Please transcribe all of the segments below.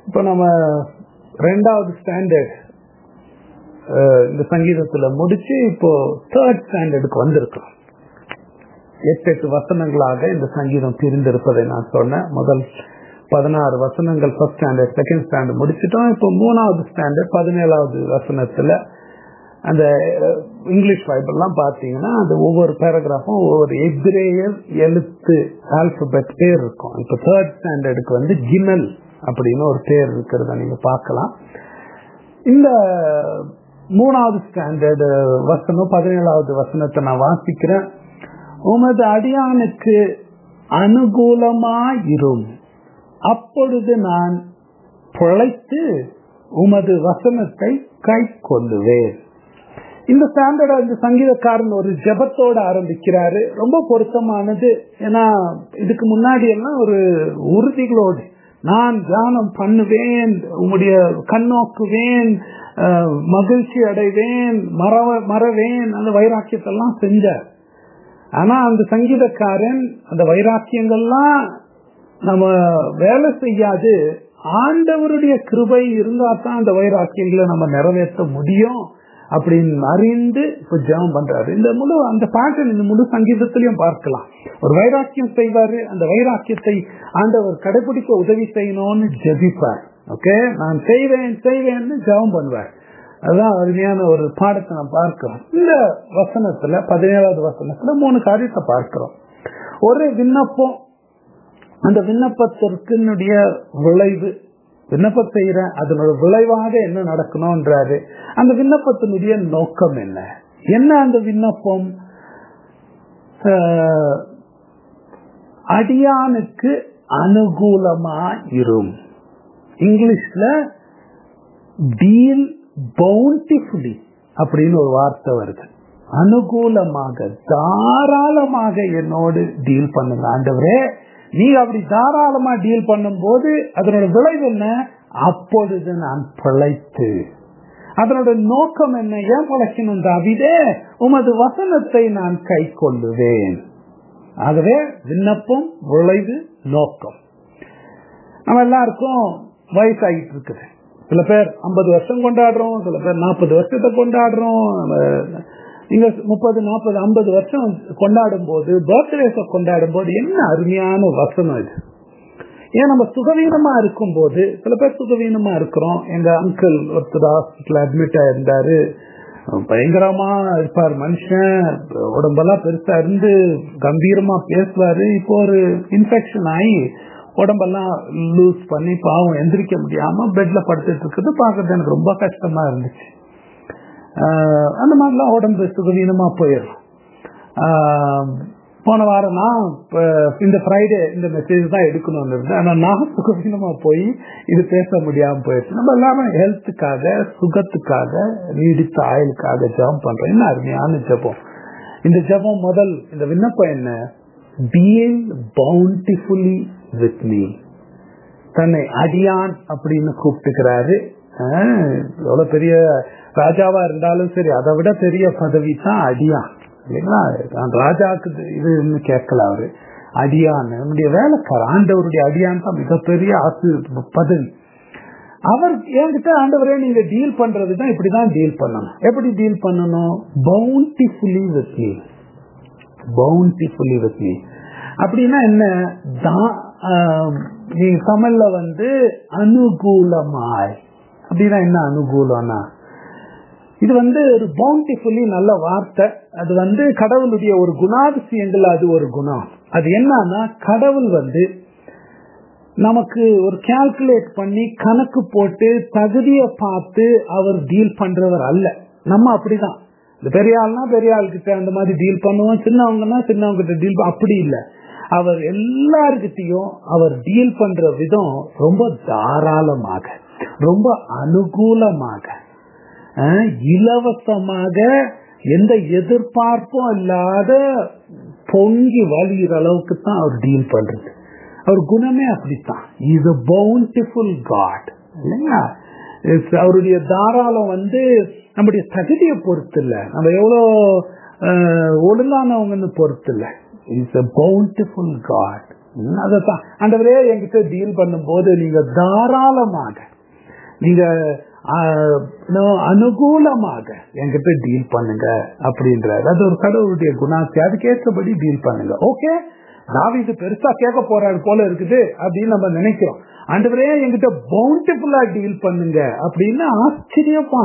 இப்போ நம்ம ரெண்டாவது ஸ்டாண்டர்ட் இந்த சங்கீதத்துல முடிச்சு இப்போ தேர்ட் ஸ்டாண்டர்டுக்கு வந்திருக்கோம் எட்டு எட்டு வசனங்களாக இந்த சங்கீதம் பிரிந்திருப்பதை நான் சொன்னேன் முதல் பதினாறு வசனங்கள் ஃபர்ஸ்ட் ஸ்டாண்டர்ட் செகண்ட் ஸ்டாண்டர்ட் முடிச்சிட்டோம் இப்போ மூணாவது ஸ்டாண்டர்ட் பதினேழாவது வசனத்துல அந்த இங்கிலீஷ் பைபிள்லாம் பார்த்தீங்கன்னா அந்த ஒவ்வொரு பேராகிராஃபும் ஒவ்வொரு எப்ரேயர் எழுத்து ஆல்பபெட் பேர் இருக்கும் இப்போ தேர்ட் ஸ்டாண்டர்டுக்கு வந்து கிமல் அப்படின்னு ஒரு பேர் இருக்கிறத நீங்க பார்க்கலாம் இந்த மூணாவது ஸ்டாண்டர்டு வசனம் பதினேழாவது வசனத்தை நான் வாசிக்கிறேன் உமது அடியானுக்கு அனுகூலமாயிரும் அப்பொழுது நான் பிழைத்து உமது வசனத்தை கை கொள்ளுவேன் இந்த ஸ்டாண்டர்ட் அந்த சங்கீதக்காரன் ஒரு ஜபத்தோட ஆரம்பிக்கிறாரு ரொம்ப பொருத்தமானது ஏன்னா இதுக்கு முன்னாடி எல்லாம் ஒரு உறுதிகளோடு நான் தியானம் பண்ணுவேன் உங்களுடைய கண்ணோக்குவேன் மகிழ்ச்சி அடைவேன் மறவ மறவேன் அந்த வைராக்கியத்தெல்லாம் செஞ்சார் ஆனா அந்த சங்கீதக்காரன் அந்த வைராக்கியங்கள்லாம் நம்ம வேலை செய்யாது ஆண்டவருடைய கிருபை இருந்தா தான் அந்த வைராக்கியங்களை நம்ம நிறைவேற்ற முடியும் அப்படின்னு அறிந்து இப்ப ஜெபம் பண்றாரு இந்த முழு அந்த பாட்டு இந்த முழு சங்கீதத்திலையும் பார்க்கலாம் ஒரு வைராக்கியம் செய்வாரு அந்த வைராக்கியத்தை ஆண்டவர் கடைபிடிக்க உதவி செய்யணும்னு ஜபிப்பார் ஓகே நான் செய்வேன் செய்வேன்னு ஜெபம் பண்ணுவார் அதுதான் அருமையான ஒரு பாடத்தை நம்ம பார்க்கிறோம் இந்த வசனத்துல பதினேழாவது வசனத்துல மூணு காரியத்தை பார்க்கிறோம் ஒரு விண்ணப்பம் அந்த விண்ணப்பத்திற்குனுடைய விளைவு விண்ணப்பம் செய்யறேன் அதனோட விளைவாக என்ன நடக்கணும்ன்றாரு அந்த விண்ணப்பத்தினுடைய நோக்கம் என்ன என்ன அந்த விண்ணப்பம் அடியானுக்கு அனுகூலமா இரும் இங்கிலீஷ்ல டீல் பவுண்டிஃபுல்லி அப்படின்னு ஒரு வார்த்தை வருது அனுகூலமாக தாராளமாக என்னோடு டீல் பண்ணுங்க ஆண்டவரே நீ அப்படி தாராளமா டீல் பண்ணும் போது அதனோட விளைவு என்ன அப்பொழுது நான் பிழைத்து அதனோட நோக்கம் என்ன ஏன் பிழைக்கணும் தாவிதே உமது வசனத்தை நான் கை கொள்ளுவேன் ஆகவே விண்ணப்பம் விளைவு நோக்கம் நம்ம எல்லாருக்கும் வயசாகிட்டு இருக்குது சில பேர் ஐம்பது வருஷம் கொண்டாடுறோம் சில பேர் நாற்பது வருஷத்தை கொண்டாடுறோம் நீங்க முப்பது நாற்பது ஐம்பது வருஷம் கொண்டாடும் போது பர்த்டேஸ கொண்டாடும் போது என்ன அருமையான வசனம் இது ஏன் நம்ம சுகவீனமா இருக்கும் போது சில பேர் சுகவீனமா இருக்கிறோம் எங்க அங்கிள் ஒருத்தர் ஹாஸ்பிட்டல் அட்மிட் ஆயிருந்தாரு பயங்கரமா இருப்பார் மனுஷன் உடம்பெல்லாம் பெருசா இருந்து கம்பீரமா பேசுவாரு இப்போ ஒரு இன்ஃபெக்ஷன் ஆகி உடம்பெல்லாம் லூஸ் பண்ணி பாவம் எந்திரிக்க முடியாம பெட்ல படுத்துட்டு இருக்குது பாக்குறது எனக்கு ரொம்ப கஷ்டமா இருந்துச்சு அந்த மாதிரிலாம் உடம்பு சுகவீனமா போயிடும் போன வாரம் நான் இந்த ஃப்ரைடே இந்த மெசேஜ் தான் எடுக்கணும்னு இருந்தேன் ஆனா நான் சுகவீனமா போய் இது பேச முடியாம போயிடுச்சு நம்ம எல்லாமே ஹெல்த்துக்காக சுகத்துக்காக நீடித்த ஆயுளுக்காக ஜபம் பண்றோம் என்ன அருமையான ஜபம் இந்த ஜபம் முதல் இந்த விண்ணப்பம் என்ன பீயிங் பவுண்டிஃபுல்லி வித் மீ தன்னை அடியான் அப்படின்னு கூப்பிட்டுக்கிறாரு எவ்வளவு பெரிய ராஜாவா இருந்தாலும் சரி அதை விட பெரிய பதவி தான் அடியான் இல்லைங்களா நான் ராஜாவுக்கு இது கேட்கல அவரு அடியான் நம்முடைய வேலைக்கார ஆண்டவருடைய அடியான் தான் மிகப்பெரிய ஆசு பதவி அவர் என்கிட்ட ஆண்டவரே நீங்க டீல் பண்றதுதான் இப்படிதான் டீல் பண்ணணும் எப்படி டீல் பண்ணணும் bountifully with me bountifully with me அப்படின்னா என்ன நீங்க தமிழ்ல வந்து அனுகூலமாய் அப்படின்னா என்ன அனுகூலம்னா இது வந்து ஒரு பவுண்டிஃபுல்லி நல்ல வார்த்தை அது வந்து கடவுளுடைய ஒரு குணாதிசயங்கள் அது ஒரு குணம் அது என்னன்னா கடவுள் வந்து நமக்கு ஒரு கால்குலேட் பண்ணி கணக்கு போட்டு தகுதியை பார்த்து அவர் டீல் பண்றவர் அல்ல நம்ம அப்படிதான் இந்த பெரிய ஆள்னா பெரிய ஆள் கிட்ட அந்த மாதிரி டீல் பண்ணுவோம் சின்னவங்கன்னா சின்னவங்க கிட்ட டீல் அப்படி இல்லை அவர் எல்லார்கிட்டையும் அவர் டீல் பண்ற விதம் ரொம்ப தாராளமாக ரொம்ப அனுகூலமாக இலவசமாக எந்த எதிர்பார்ப்பும் இல்லாத பொங்கி வழிகிற அளவுக்கு தான் அவர் டீல் பண்றது அவர் குணமே அப்படித்தான் இஸ் அ பவுண்டிஃபுல் காட் இல்லைங்களா அவருடைய தாராளம் வந்து நம்முடைய தகுதியை பொறுத்து இல்ல நம்ம எவ்வளவு ஒழுங்கானவங்கன்னு பொறுத்து இல்ல இஸ் அ பவுண்டிஃபுல் காட் அதான் ஆண்டவரே என்கிட்ட டீல் பண்ணும்போது நீங்க தாராளமாக நீங்க அனுகூலமாக என்கிட்ட டீல் பண்ணுங்க அப்படின்றாரு அது ஒரு கடவுளுடைய குணாசி அதுக்கேற்றபடி டீல் பண்ணுங்க ஓகே தாவிது பெருசா கேட்க போறாரு போல இருக்குது அப்படின்னு நம்ம நினைக்கிறோம் ஆண்டவரே என்கிட்ட பவுண்டிஃபுல்லா டீல் பண்ணுங்க அப்படின்னு ஆச்சரியமா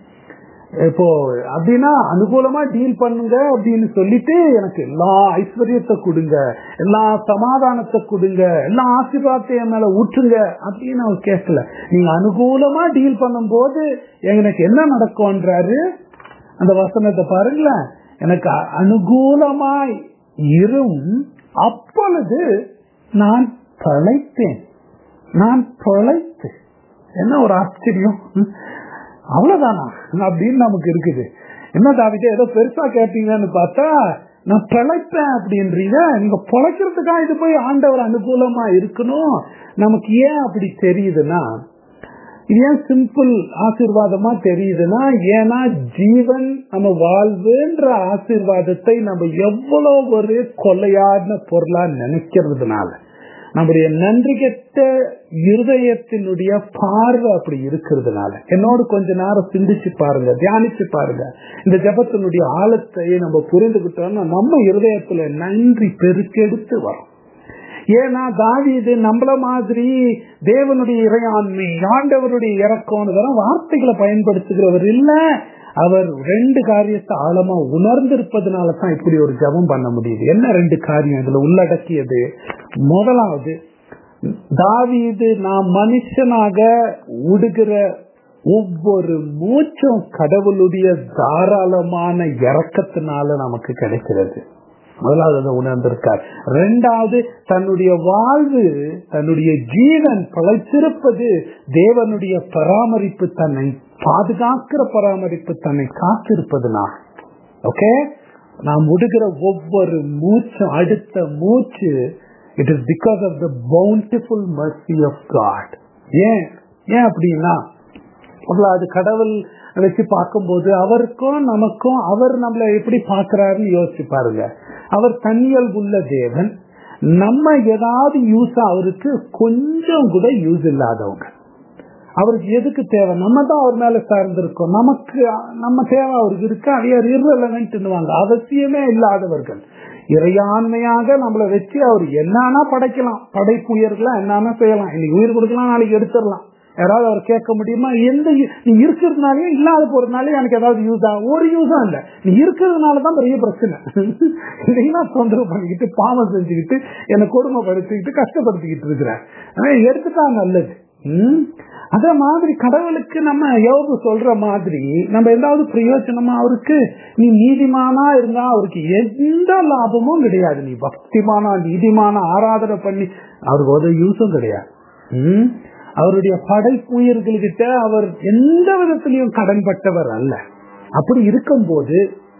இப்போ அப்படின்னா அனுகூலமா டீல் பண்ணுங்க அப்படின்னு சொல்லிட்டு எனக்கு எல்லா ஐஸ்வர்யத்தை கொடுங்க எல்லா சமாதானத்தை கொடுங்க எல்லா ஆசீர்வாதத்தையும் மேல ஊற்றுங்க அப்படின்னு அவர் கேட்கல நீங்க அனுகூலமா டீல் பண்ணும் போது எனக்கு என்ன நடக்கும்ன்றாரு அந்த வசனத்தை பாருங்களேன் எனக்கு அனுகூலமாய் இரும் அப்பொழுது நான் தொலைத்தேன் நான் தொலைத்து என்ன ஒரு ஆச்சரியம் அவ்வளவுதானா அப்படின்னு நமக்கு இருக்குது என்ன தாவிட்டே ஏதோ பெருசா கேட்டீங்கன்னு பார்த்தா நான் பிழைப்பேன் அப்படின்றீங்க நீங்க பிழைக்கிறதுக்காக இது போய் ஆண்டவர் அனுகூலமா இருக்கணும் நமக்கு ஏன் அப்படி தெரியுதுன்னா ஏன் சிம்பிள் ஆசீர்வாதமா தெரியுதுன்னா ஏன்னா ஜீவன் நம்ம வாழ்வுன்ற ஆசீர்வாதத்தை நம்ம எவ்வளவு ஒரு கொலையான பொருளா நினைக்கிறதுனால நம்முடைய நன்றி கெட்ட இருதயத்தினுடைய பார்வை அப்படி இருக்கிறதுனால என்னோடு கொஞ்ச நேரம் சிந்திச்சு பாருங்க தியானிச்சு பாருங்க இந்த ஜபத்தினுடைய ஆழத்தை நம்ம புரிந்துகிட்டோம்னா நம்ம இருதயத்துல நன்றி பெருக்கெடுத்து வரும் ஏன்னா தாவீது நம்மள மாதிரி தேவனுடைய இறையாண்மை ஆண்டவருடைய இறக்கம் வார்த்தைகளை பயன்படுத்துகிறவர் இல்ல அவர் ரெண்டு காரியத்தை ஆழமா உணர்ந்திருப்பதனால தான் இப்படி ஒரு ஜபம் பண்ண முடியுது என்ன ரெண்டு காரியம் இதுல உள்ளடக்கியது முதலாவது தாவீது நாம் மனுஷனாக உடுகிற ஒவ்வொரு மூச்சும் கடவுளுடைய தாராளமான இறக்கத்தினால நமக்கு கிடைக்கிறது முதலாவது அதை உணர்ந்திருக்கார் ரெண்டாவது தன்னுடைய வாழ்வு தன்னுடைய ஜீவன் பழைத்திருப்பது தேவனுடைய பராமரிப்பு தன்னை பாதுகாக்கிற பராமரிப்பு தன்னை காத்திருப்பதுனா ஓகே நாம் விடுகிற ஒவ்வொரு மூச்சும் அடுத்த மூச்சு it is because of the bountiful mercy of God ஏன் ஏன் அப்படின்னா அது கடவுள் வச்சு பார்க்கும்போது அவருக்கும் நமக்கும் அவர் நம்மளை எப்படி பாக்குறாருன்னு யோசிச்சு பாருங்க அவர் தன்னியல் உள்ள தேவன் நம்ம ஏதாவது யூஸ் அவருக்கு கொஞ்சம் கூட யூஸ் இல்லாதவங்க அவருக்கு எதுக்கு தேவை நம்ம தான் அவர் மேல சார்ந்திருக்கோம் நமக்கு நம்ம தேவை அவருக்கு இருக்கு அவையார் இருவலவென்ட்னுவாங்க அவசியமே இல்லாதவர்கள் இறையாண்மையாக நம்மளை வச்சு அவர் என்னன்னா படைக்கலாம் படைப்புயர்களா என்னன்னா செய்யலாம் இன்னைக்கு உயிர் கொடுக்கலாம் நாளைக்கு எடுத்துடலாம் யாராவது அவர் கேட்க முடியுமா எந்த நீ இருக்கிறதுனாலயே இல்லாத போறதுனாலே எனக்கு ஏதாவது யூஸ் ஆகும் ஒரு யூஸும் இல்ல நீ இருக்கிறதுனாலதான் பெரிய பிரச்சனை இல்லைன்னா தொந்தரவு பண்ணிக்கிட்டு பாவம் செஞ்சுக்கிட்டு என்னை கொடுமைப்படுத்திக்கிட்டு கஷ்டப்படுத்திக்கிட்டு இருக்கிற எடுத்துட்டா நல்லது அதே மாதிரி கடவுளுக்கு நம்ம யோகு சொல்ற மாதிரி நம்ம ஏதாவது பிரயோஜனமா அவருக்கு நீ நீதிமானா இருந்தா அவருக்கு எந்த லாபமும் கிடையாது நீ பக்திமானா நீதிமான ஆராதனை பண்ணி அவருக்கு ஒரு யூஸும் கிடையாது அவருடைய படைப்புயிர்கள்கிட்ட அவர் எந்த விதத்திலையும் கடன்பட்டவர் அல்ல அப்படி இருக்கும்போது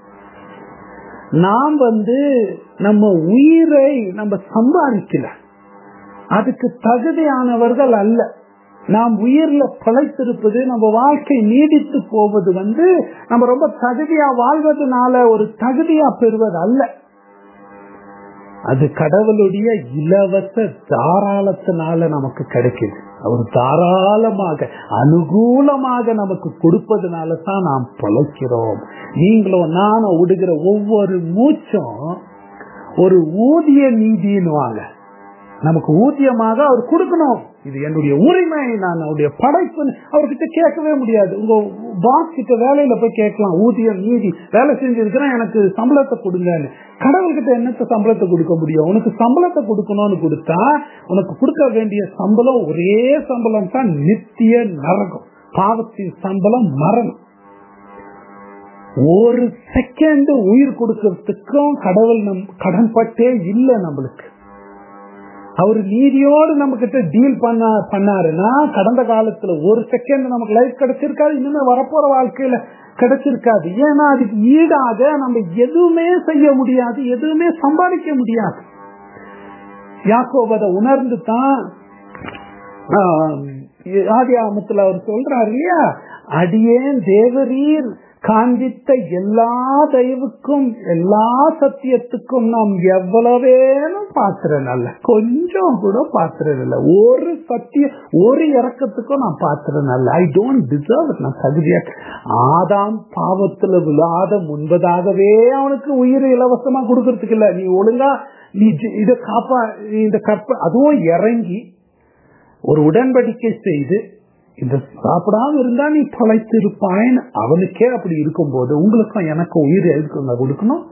நாம் வந்து நம்ம உயிரை நம்ம சம்பாதிக்கல அதுக்கு தகுதியானவர்கள் அல்ல நாம் உயிர்ல பழைத்திருப்பது நம்ம வாழ்க்கை நீடித்து போவது வந்து நம்ம ரொம்ப தகுதியா வாழ்வதனால ஒரு தகுதியா பெறுவது அல்ல அது கடவுளுடைய இலவச தாராளத்தினால நமக்கு கிடைக்குது அவர் தாராளமாக அனுகூலமாக நமக்கு கொடுப்பதனால தான் நாம் பழைக்கிறோம் நீங்களும் நானும் விடுகிற ஒவ்வொரு மூச்சும் ஒரு ஊதிய நீதின்னு வாங்க நமக்கு ஊதியமாக அவர் கொடுக்கணும் இது என்னுடைய உரிமை நான் அவருடைய படைப்பு அவர்கிட்ட கேட்கவே முடியாது உங்க பாஸ் கிட்ட வேலையில போய் கேட்கலாம் ஊதியம் நீதி வேலை செஞ்சிருக்கிறேன் எனக்கு சம்பளத்தை கொடுங்கன்னு கடவுள்கிட்ட என்னத்த சம்பளத்தை கொடுக்க முடியும் உனக்கு சம்பளத்தை கொடுக்கணும்னு கொடுத்தா உனக்கு கொடுக்க வேண்டிய சம்பளம் ஒரே சம்பளம் தான் நித்திய நரகம் பாவத்தின் சம்பளம் மரணம் ஒரு செகண்ட் உயிர் கொடுக்கறதுக்கும் கடவுள் நம் கடன்பட்டே இல்லை நம்மளுக்கு அவர் நீதியோடு நம்ம கிட்ட டீல் பண்ண பண்ணாருன்னா கடந்த காலத்துல ஒரு செகண்ட் நமக்கு லைஃப் கிடைச்சிருக்காது இனிமே வரப்போற வாழ்க்கையில கிடைச்சிருக்காது ஏன்னா அதுக்கு ஈடாக நம்ம எதுவுமே செய்ய முடியாது எதுவுமே சம்பாதிக்க முடியாது யாக்கோபத உணர்ந்து தான் ஆதி ஆமத்துல அவர் சொல்றாரு இல்லையா அடியேன் தேவரீர் காண்பித்த எல்லா தெய்வுக்கும் எல்லா சத்தியத்துக்கும் நாம் எவ்வளவேனும் பாத்திரம் அல்ல கொஞ்சம் கூட பாத்திரம் இல்ல ஒரு சத்திய ஒரு இறக்கத்துக்கும் நான் பாத்திரம் அல்ல ஐ டோன்ட் டிசர்வ் நான் தகுதியா ஆதாம் பாவத்துல விழாத முன்பதாகவே அவனுக்கு உயிர் இலவசமா கொடுக்கறதுக்கு இல்ல நீ ஒழுங்கா நீ இதை காப்பா இந்த கற்ப அதுவும் இறங்கி ஒரு உடன்படிக்கை செய்து இந்த சாப்பிடாம இருந்தா நீ தொலைத்து இருப்பாயின்னு அவனுக்கே அப்படி இருக்கும்போது உங்களுக்கும் எனக்கும் உயிர் எதுக்குங்க கொடுக்கணும்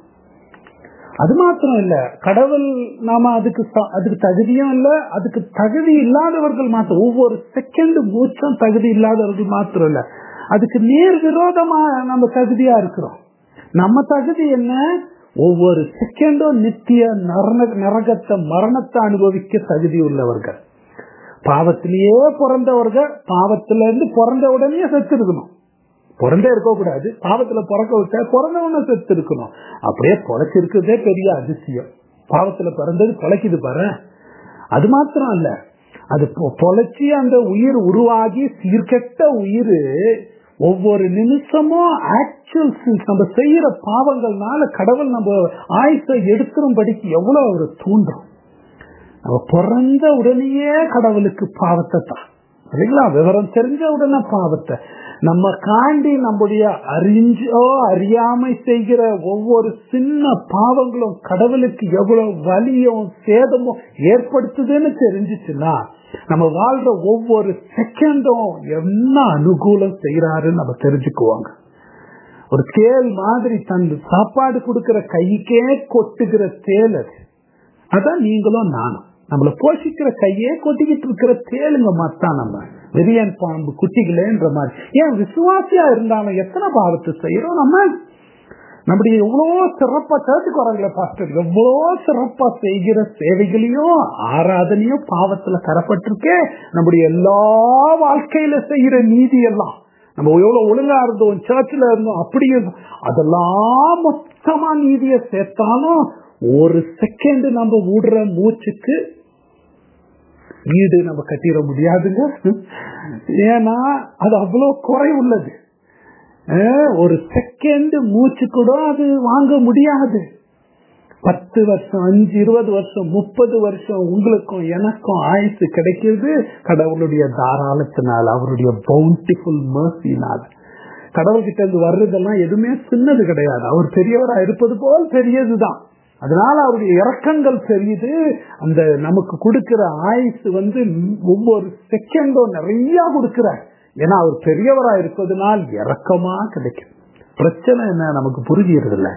அது மாத்திரம் இல்ல கடவுள் நாம அதுக்கு அதுக்கு தகுதியும் இல்ல அதுக்கு தகுதி இல்லாதவர்கள் மாத்திரம் ஒவ்வொரு செகண்ட் மூச்சும் தகுதி இல்லாதவர்கள் மாத்திரம் இல்ல அதுக்கு நேர் விரோதமா நம்ம தகுதியா இருக்கிறோம் நம்ம தகுதி என்ன ஒவ்வொரு செகண்டும் நித்திய நரகத்தை மரணத்தை அனுபவிக்க தகுதி உள்ளவர்கள் பாவத்திலேயே பிறந்தவர்கள் பாவத்துல இருந்து பிறந்த உடனே செத்து இருக்கணும் பிறந்தே இருக்க கூடாது பாவத்துல பிறக்க விட்ட பிறந்த உடனே செத்து இருக்கணும் அப்படியே பொழைச்சிருக்கிறதே பெரிய அதிசயம் பாவத்துல பிறந்தது பொழைக்குது பாரு அது மாத்திரம் இல்ல அது பொழைச்சி அந்த உயிர் உருவாகி சீர்கெட்ட உயிர் ஒவ்வொரு நிமிஷமும் ஆக்சுவல் நம்ம செய்யற பாவங்கள்னால கடவுள் நம்ம ஆயுசை எடுத்துரும்படிக்கு எவ்வளவு அவர் தூண்டுறோம் நம்ம பிறந்த உடனேயே கடவுளுக்கு பாவத்தை தான் சரிங்களா விவரம் தெரிஞ்ச உடனே பாவத்தை நம்ம காண்டி நம்முடைய அறிஞ்சோ அறியாமை செய்கிற ஒவ்வொரு சின்ன பாவங்களும் கடவுளுக்கு எவ்வளவு வலியும் சேதமும் ஏற்படுத்துதுன்னு தெரிஞ்சிச்சுன்னா நம்ம வாழ்ற ஒவ்வொரு செகண்டும் என்ன அனுகூலம் செய்யறாருன்னு நம்ம தெரிஞ்சுக்குவாங்க ஒரு தேல் மாதிரி தன் சாப்பாடு கொடுக்கிற கைக்கே கொட்டுகிற தேல் அது அதான் நீங்களும் நானும் நம்மள போஷிக்கிற கையே கொட்டிக்கிட்டு இருக்கிற தேளுங்க மாத்தான் நம்ம வெறியன் பாம்பு குட்டிகளேன்ற மாதிரி ஏன் விசுவாசியா இருந்தாலும் எத்தனை பாவத்தை செய்யறோம் நம்ம நம்முடைய எவ்வளவோ சிறப்பா சேர்த்துக்கு வராங்களே பாஸ்டர் எவ்வளவோ சிறப்பா செய்கிற சேவைகளையும் ஆராதனையும் பாவத்துல கரப்பட்டிருக்கே நம்முடைய எல்லா வாழ்க்கையில செய்யற நீதி எல்லாம் நம்ம எவ்வளவு ஒழுங்கா இருந்தோம் சர்ச்சில் இருந்தோம் அப்படியே அதெல்லாம் மொத்தமா நீதிய சேர்த்தாலும் ஒரு செகண்ட் நம்ம விடுற மூச்சுக்கு வீடு நம்ம கட்டிட முடியாதுங்க ஏன்னா அது அவ்வளவு குறை உள்ளது ஒரு செகண்ட் மூச்சு கூட அது வாங்க முடியாது பத்து வருஷம் அஞ்சு இருபது வருஷம் முப்பது வருஷம் உங்களுக்கும் எனக்கும் ஆயுசு கிடைக்கிறது கடவுளுடைய தாராளத்தினால் அவருடைய பவுண்டிஃபுல் மர்சினால் கடவுள்கிட்ட இருந்து வர்றதெல்லாம் எதுவுமே சின்னது கிடையாது அவர் பெரியவரா இருப்பது போல் பெரியதுதான் அதனால அவருடைய இறக்கங்கள் பெரியது அந்த நமக்கு கொடுக்கிற ஆயுசு வந்து ஒவ்வொரு செகண்டும் நிறைய கொடுக்கிறார் ஏன்னா அவர் பெரியவரா இருப்பதனால் இறக்கமா கிடைக்கும் பிரச்சனை என்ன நமக்கு புரிகிறது இல்லை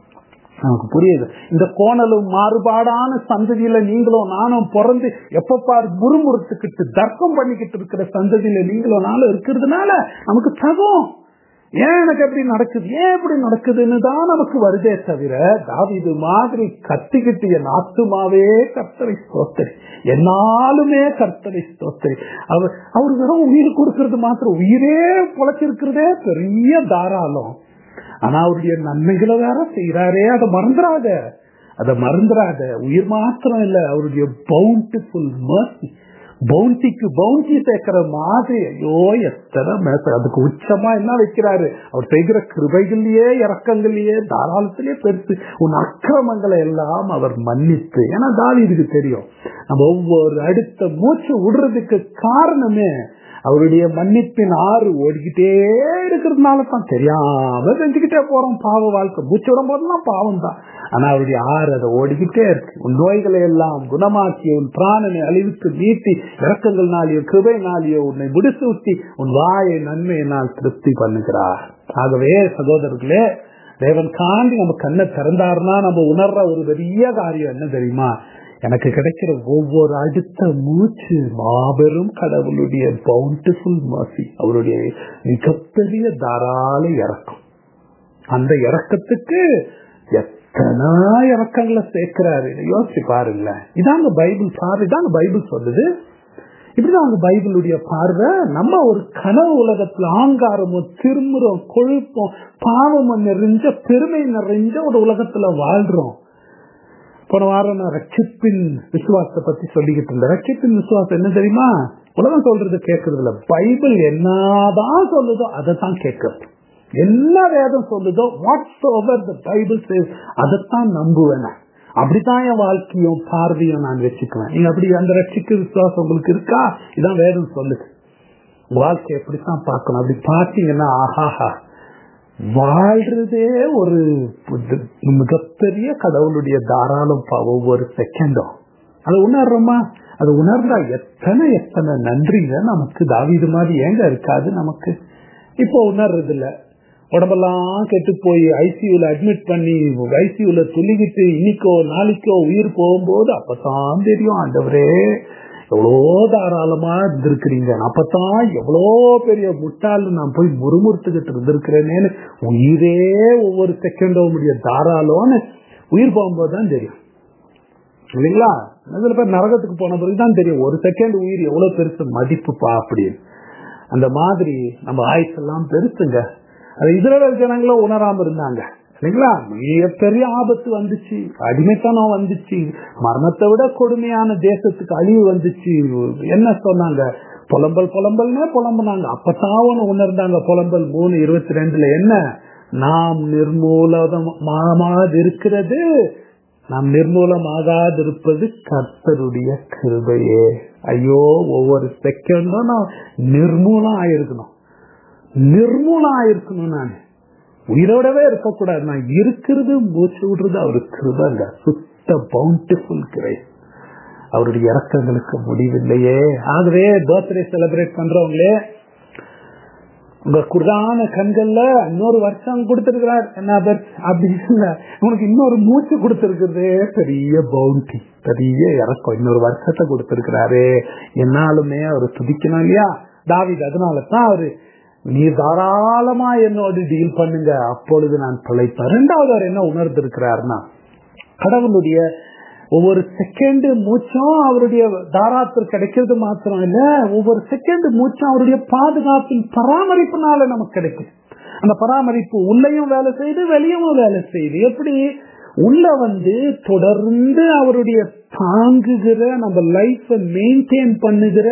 நமக்கு புரியுது இந்த கோணலும் மாறுபாடான சந்ததியில நீங்களும் நானும் பிறந்து எப்ப பாரு முறுமுறுத்துக்கிட்டு தர்க்கம் பண்ணிக்கிட்டு இருக்கிற சந்ததியில நீங்களும் நானும் இருக்கிறதுனால நமக்கு தகும் ஏன் எனக்கு எப்படி நடக்குது ஏன் எப்படி நடக்குதுன்னு தான் நமக்கு வருதே தவிர தாவிது மாதிரி கத்திக்கிட்டு என் ஆத்துமாவே கர்த்தரை ஸ்தோத்தரி என்னாலுமே கர்த்தரை ஸ்தோத்தரி அவர் அவர் வெறும் உயிர் கொடுக்கறது மாத்திரம் உயிரே பொழைச்சிருக்கிறதே பெரிய தாராளம் ஆனா அவருடைய நன்மைகளை வேற செய்யறாரே அதை மறந்துடாத அதை மறந்துடாத உயிர் மாத்திரம் இல்ல அவருடைய பவுண்டிஃபுல் மர்சி பவுண்டிக்கு பவுண்டி சேர்க்கிற மாதிரி ஐயோ எத்தனை மேச அதுக்கு உச்சமா என்ன வைக்கிறாரு அவர் செய்கிற கிருபைகள்லயே இறக்கங்கள்லயே தாராளத்திலேயே பெருசு உன் அக்கிரமங்களை எல்லாம் அவர் மன்னித்து ஏன்னா தாவி இதுக்கு தெரியும் நம்ம ஒவ்வொரு அடுத்த மூச்சு விடுறதுக்கு காரணமே அவருடைய மன்னிப்பின் ஆறு ஓடிக்கிட்டே இருக்கிறதுனால தான் தெரியாம செஞ்சுக்கிட்டே போறோம் பாவ வாழ்க்கை மூச்சு விடும் போதெல்லாம் பாவம் தான் ஆனா அவருடைய ஆறு அதை ஓடிக்கிட்டே இருக்கு உன் நோய்களை எல்லாம் குணமாக்கி உன் பிராணனை அழிவுக்கு நீட்டி இறக்கங்கள்னாலேயோ கிருபைனாலேயோ உன்னை முடிசு ஊட்டி உன் வாயை நன்மையினால் திருப்தி பண்ணுகிறார் ஆகவே சகோதரர்களே தேவன் காண்டி நம்ம கண்ணை திறந்தாருன்னா நம்ம உணர்ற ஒரு பெரிய காரியம் என்ன தெரியுமா எனக்கு கிடைக்கிற ஒவ்வொரு அடுத்த மூச்சு மாபெரும் கடவுளுடைய பவுண்டிஃபுல் மாசி அவருடைய மிகப்பெரிய தாராள இறக்கம் அந்த இறக்கத்துக்கு எத்தனை இறக்கங்களை சேர்க்கிறாரு யோசிச்சு பாருங்களேன் இதாங்க பைபிள் பாரு இதாங்க பைபிள் சொல்லுது இப்படிதான் அந்த பைபிளுடைய பார்வை நம்ம ஒரு கனவு உலகத்துல ஆங்காரமும் திரும்புறோம் கொழுப்போம் பாவமும் நிறைஞ்ச பெருமை நிறைஞ்ச ஒரு உலகத்துல வாழ்றோம் போன வாரம் நான் ரட்சிப்பின் விசுவாசத்தை பத்தி சொல்லிக்கிட்டு இருந்தேன் ரட்சிப்பின் விசுவாசம் என்ன தெரியுமா உலகம் சொல்றது கேட்கறது இல்ல பைபிள் என்னதான் சொல்லுதோ அதை தான் கேட்கறது என்ன வேதம் சொல்லுதோ whatsoever the Bible says அதைத்தான் நம்புவேன் அப்படித்தான் என் வாழ்க்கையும் பார்வையும் நான் வச்சுக்குவேன் நீங்க அப்படி அந்த ரட்சிக்க விசுவாசம் உங்களுக்கு இருக்கா இதான் வேதம் சொல்லுது வாழ்க்கை எப்படித்தான் பார்க்கணும் அப்படி பார்த்தீங்கன்னா ஆஹாஹா வாழ்றதே ஒரு மிகப்பெரிய கடவுளுடைய தாராளம் ஒவ்வொரு செகண்டும் அதை உணர்றோமா அது உணர்ந்தா எத்தனை எத்தனை நன்றிங்க நமக்கு தாவிது மாதிரி ஏங்க இருக்காது நமக்கு இப்போ உணர்றது இல்ல உடம்பெல்லாம் கெட்டு போய் ஐசியூல அட்மிட் பண்ணி ஐசியூல துள்ளிக்கிட்டு இன்னைக்கோ நாளைக்கோ உயிர் போகும்போது அப்பதான் தெரியும் ஆண்டவரே எவ்வளோ தாராளமா இருந்திருக்கிறீங்க அப்பதான் எவ்வளோ பெரிய முட்டாள் நான் போய் முறுமுறுத்துக்கிட்டு இருந்திருக்கிறேனேன்னு உயிரே ஒவ்வொரு செகண்டும் முடிய தாராளம்னு உயிர் போகும்போது தான் தெரியும் இல்லைங்களா சில பேர் நரகத்துக்கு போன பிறகுதான் தெரியும் ஒரு செகண்ட் உயிர் எவ்வளவு பெருசு மதிப்புப்பா அப்படின்னு அந்த மாதிரி நம்ம ஆயுசெல்லாம் பெருசுங்க அது இதர ஜனங்களும் உணராம இருந்தாங்க இல்லைங்களா மிகப்பெரிய ஆபத்து வந்துச்சு அடிமைத்தனம் வந்துச்சு மரணத்தை விட கொடுமையான தேசத்துக்கு அழிவு வந்துச்சு என்ன சொன்னாங்க புலம்பல் புலம்பல்னே புலம்புனாங்க அப்பதான் உணர்ந்தாங்க புலம்பல் மூணு இருபத்தி ரெண்டுல என்ன நாம் நிர்மூலமாக இருக்கிறது நாம் நிர்மூலமாகாதிருப்பது கர்த்தருடைய கிருபையே ஐயோ ஒவ்வொரு செகண்டும் நான் நிர்மூலம் ஆயிருக்கணும் நிர்மூலம் ஆயிருக்கணும் நான் உயிரோடவே இருக்கக்கூடாது நான் இருக்கிறது மூச்சு விடுறது அவரு கிருபங்க சுத்த பவுண்டிஃபுல் கிரை அவருடைய இறக்கங்களுக்கு முடிவில்லையே ஆகவே பர்த்டே செலிப்ரேட் பண்றவங்களே உங்க குர்தான கண்கள்ல இன்னொரு வருஷம் கொடுத்திருக்கிறார் என்ன அப்படின்னு உனக்கு இன்னொரு மூச்சு கொடுத்திருக்கிறது பெரிய பவுண்டி பெரிய இறக்கம் இன்னொரு வருஷத்தை கொடுத்திருக்கிறாரு என்னாலுமே அவர் துதிக்கணும் இல்லையா தாவிது அதனால தான் அவரு நீ தாராளமா என்னோடு டீல் பண்ணுங்க அப்பொழுது நான் பிழைப்பேன் ரெண்டாவது அவர் என்ன உணர்ந்திருக்கிறாருன்னா கடவுளுடைய ஒவ்வொரு செகண்ட் மூச்சும் அவருடைய தாராத்தில் கிடைக்கிறது மாத்திரம் இல்ல ஒவ்வொரு செகண்ட் மூச்சும் அவருடைய பாதுகாப்பின் பராமரிப்புனால நமக்கு கிடைக்கும் அந்த பராமரிப்பு உள்ளையும் வேலை செய்து வெளியும் வேலை செய்யுது எப்படி உள்ள வந்து தொடர்ந்து அவருடைய தாங்குகிற நம்ம லைஃப மெயின்டைன் பண்ணுகிற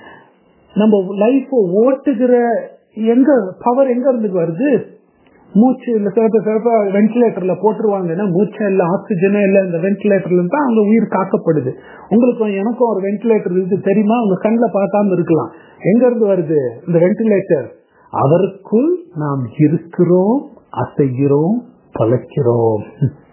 நம்ம லைஃப ஓட்டுகிற எங்க பவர் எங்க இருந்து வருது மூச்சு இல்ல சிறப்பு சிறப்பா வென்டிலேட்டர்ல போட்டுருவாங்கன்னா மூச்சு இல்ல ஆக்சிஜனே இல்ல இந்த வென்டிலேட்டர்ல தான் அவங்க உயிர் காக்கப்படுது உங்களுக்கும் எனக்கும் ஒரு வென்டிலேட்டர் இருக்கு தெரியுமா உங்க கண்ணில் பார்க்காம இருக்கலாம் எங்க இருந்து வருது இந்த வென்டிலேட்டர் அவருக்குள் நாம் இருக்கிறோம் அசைகிறோம் பழக்கிறோம்